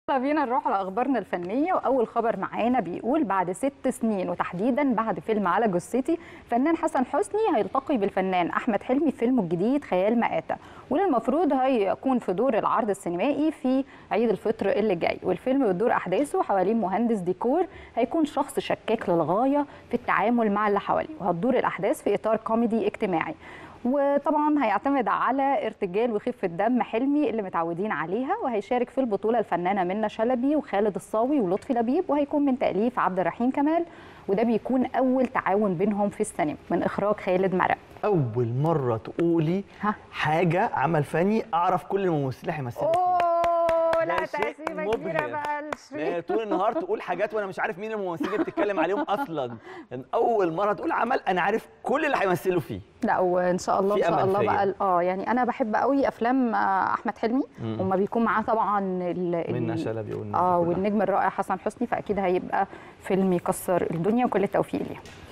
يلا بينا نروح على اخبارنا الفنيه واول خبر معانا بيقول بعد ست سنين وتحديدا بعد فيلم على جثتي فنان حسن حسني هيلتقي بالفنان احمد حلمي في فيلمه الجديد خيال مآتة واللي المفروض هيكون في دور العرض السينمائي في عيد الفطر اللي جاي والفيلم بتدور احداثه حوالين مهندس ديكور هيكون شخص شكاك للغايه في التعامل مع اللي حواليه وهتدور الاحداث في اطار كوميدي اجتماعي وطبعا هيعتمد على ارتجال وخفه دم حلمي اللي متعودين عليها وهيشارك في البطوله الفنانه منى شلبي وخالد الصاوي ولطفي لبيب وهيكون من تاليف عبد الرحيم كمال وده بيكون اول تعاون بينهم في السينما من اخراج خالد مرق اول مره تقولي ها. حاجه عمل فني اعرف كل الممثلين هيمثلوا فيه اوه لا ده شيء تقسيمه كبيره مبهر. بقى آه، الشريف طول النهار تقول حاجات وانا مش عارف مين الممثلين اللي بتتكلم عليهم اصلا يعني اول مره تقول عمل انا عارف كل اللي هيمثلوا فيه لا وان شاء الله ان في شاء أمل الله فيا. بقى ال- اه يعني انا بحب قوي افلام آه، احمد حلمي وما بيكون معاه طبعا ال- ال- منى شلبي والناس اه دي كلها. والنجم الرائع حسن حسني فاكيد هيبقى فيلم يكسر الدنيا وكل التوفيق ليه